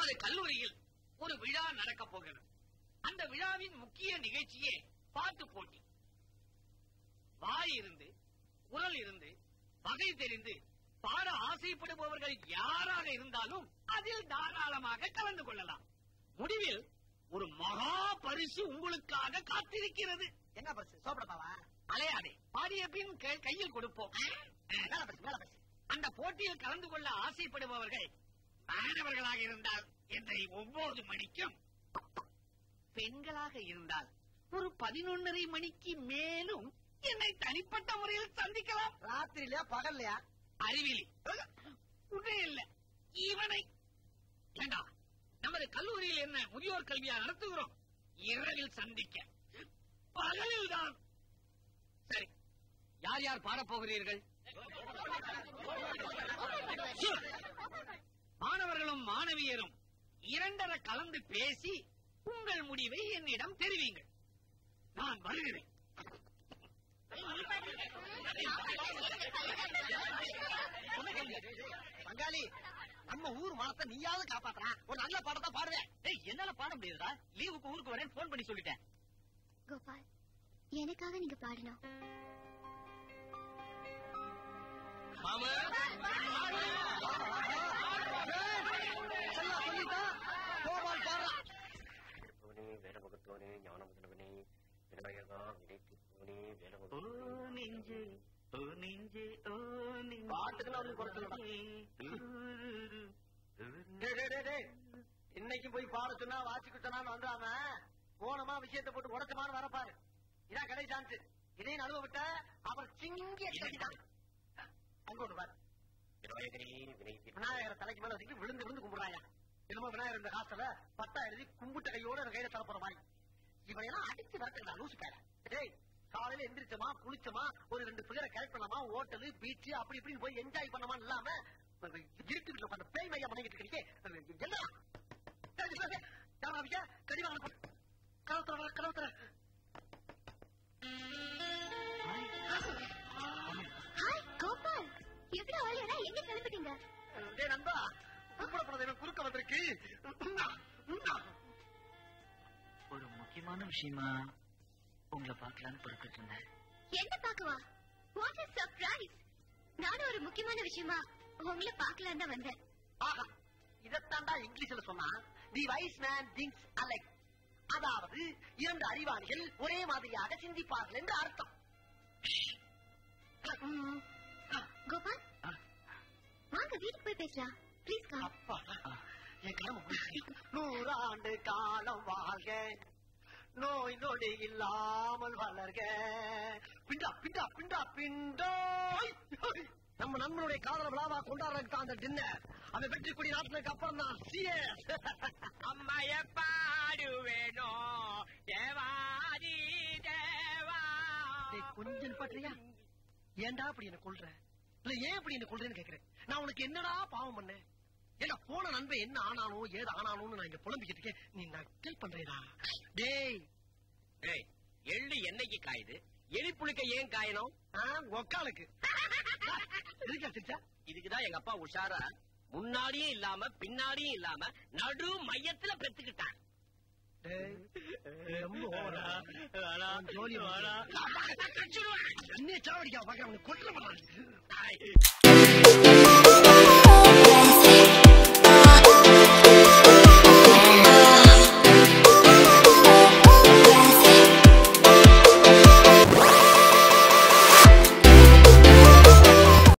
நமது கல்லூரியில் ஒரு விழா நடக்க போகிறது அந்த விழாவின் முக்கிய நிகழ்ச்சியே பாட்டு போட்டி வாய் இருந்து குரல் இருந்து வகை தெரிந்து பாட ஆசைப்படுபவர்கள் யாராக இருந்தாலும் அதில் தாராளமாக கலந்து கொள்ளலாம் முடிவில் ஒரு மகா பரிசு உங்களுக்காக காத்திருக்கிறது என்ன பரிசு சோப்படப்பாவா அலையாடே பாடிய பின் கை- கையில் கொடுப்போம் மேல பரிசு மேல பரிசு அந்த போட்டியில் கலந்து கொள்ள ஆசைப்படுபவர்கள் மாணவர்களாக இருந்தால் என்னை ஒன்பது மணிக்கும் பெண்களாக இருந்தால் ஒரு பதினொன்னரை மணிக்கு மேலும் என்னை தனிப்பட்ட முறையில் சந்திக்கலாம் ராத்திரிலயா பகல்லையா அறிவிலி உடனே இல்ல இவனை ஏண்டா நமது கல்லூரியில் என்ன முதியோர் கல்வியா நடத்துகிறோம் இரவில் சந்திக்க பகலில் தான் சரி யார் யார் பாடப் போகிறீர்கள் Sure. மாணவர்களும் மாணவியரும் இரண்டரை கலந்து பேசி உங்கள் முடிவை என்னிடம் தெரிவிங்கள் நான் வருகிறேன் பங்காளி நம்ம ஊர் மானத்தை நீயாவது காப்பாத்துறான் ஒரு நல்ல பாடத்தை பாடுவேன் ஏய் என்னால பாட முடியாதுடா லீவுக்கு ஊருக்கு வரேன் போன் பண்ணி சொல்லிட்டேன் கோபால் எனக்காக நீங்க பாடணும் செல்லா சொல்லிட்டா கோபால் பாடுறான் போனே வேலமுகத்தோனே ஞானமுதல்வனே விநாயகா வினைத்து போனே ஓ வேலமுகத்தோனே நெஞ்சே ஓ நெஞ்சே ஓ நெஞ்சே பாட்டுக்குன்னு அவனுக்கு குறைச்சலடா. டேய், டேய், டேய், டேய். இன்னைக்கு போய் பாட சொன்னா வாசிக்க சொன்னான்னு வந்துடாம போனமா விஷயத்தை போட்டு உடச்சமான்னு வரப்பாரு இதான் கடை சான்ஸ் இதையும் நழுவ விட்ட அப்புறம் சிங்கி அடிச்சுதான் அங்கோட்டு பாரு விநாயகரே வினைத்து விநாயகரை தலைக்கு மேல வச்சுட்டு விழுந்து விழுந்து கும்பிடுறாங்க என்னமோ விநாயகர் இந்த காசுல பட்டா எழுதி கும்பிட்ட கையோட அந்த கையில தரப்போற மாதிரி இவன் எல்லாம் அடிச்சு வரட்டுங்களா லூசு பேர டேய் காலையில எந்திரிச்சோமா குளிச்சோமா ஒரு ரெண்டு பிள்ளைகளை கரெக்ட் பண்ணலாமா ஹோட்டலு பீச் அப்படி இப்படின்னு போய் என்ஜாய் பண்ணமா இல்லாம இருட்டுக்கிட்டு உட்காந்து பேய் மையா பண்ணிக்கிட்டு இருக்கீங்க என்ன யாராவிக்க கடிவாங்க கலத்துற கலத்துற ஹாய் கோபால் எவ்வளவு ஆளியடா எங்க கிளம்பிட்டீங்க டேய் நண்பா கும்பிடப்படாத குறுக்க வந்திருக்கு உண்டா, உண்டா. ஒரு முக்கியமான விஷயமா உங்களை பார்க்கலான்னு பொறுப்பிட்டு இருந்தேன் என்ன பாக்கவா வாட் இஸ் சர்ப்ரைஸ் நானும் ஒரு முக்கியமான விஷயமா உங்களை பார்க்கலாம் தான் வந்தேன் ஆஹா இதத்தாண்டா இங்கிலீஷ்ல சொன்னா the wise man things alike அதாவது இரண்டு அறிவாளிகள் ஒரே மாதிரியாக சிந்திப்பார்கள் என்று அர்த்தம் ம். கோபால் வாங்க வீட்டுக்கு போய் பேசலாம் ப்ளீஸ் கம் அப்பா என் கடமை முடிஞ்சுச்சு. நூறாண்டு காலம் வாழ்க நோய் நொடி இல்லாமல் வளர்க பிண்டா பிண்டா பிண்டா பிண்டோய் நம்ம நண்பனுடைய காதல விழாவா கொண்டாடுறதுக்கு தான் அந்த டின்னர் அவன் வெற்றி கொடி நாட்டுக்கு அப்புறம் தான் சிஎஸ் அம்மைய பாடுவேனோ தேவாதி தேவா கொஞ்சம் நிப்பாட்டுறியா ஏன்டா அப்படி என்ன கொள்ற இல்ல ஏன் இப்படி என்ன கொள்றேன்னு கேக்குறேன் நான் உனக்கு என்னடா பாவம் பண்ணேன் ஏன்னா போன நண்பன் என்ன ஆனானோ ஏது ஆனானோன்னு நான் இங்க புலம்பிக்கிட்டு இருக்கேன் நீ நக்கல் பண்றேடா டேய் டேய் எள்ளு என்னைக்கு காயுது எலி புளிக்க ஏன் காயணும் ஆ, ஒக்காலுக்கு இருக்கா சிரிச்சா இதுக்குதான் எங்க அப்பா உஷாரா முன்னாடியும் இல்லாம பின்னாடியும் இல்லாம நடு மையத்துல பெத்துக்கிட்டான் டேய் ரொம்ப ஓவரா உன் ஜோலி அண்ணே சாவடிக்கா பாக்க அவனுக்கு கொட்டுற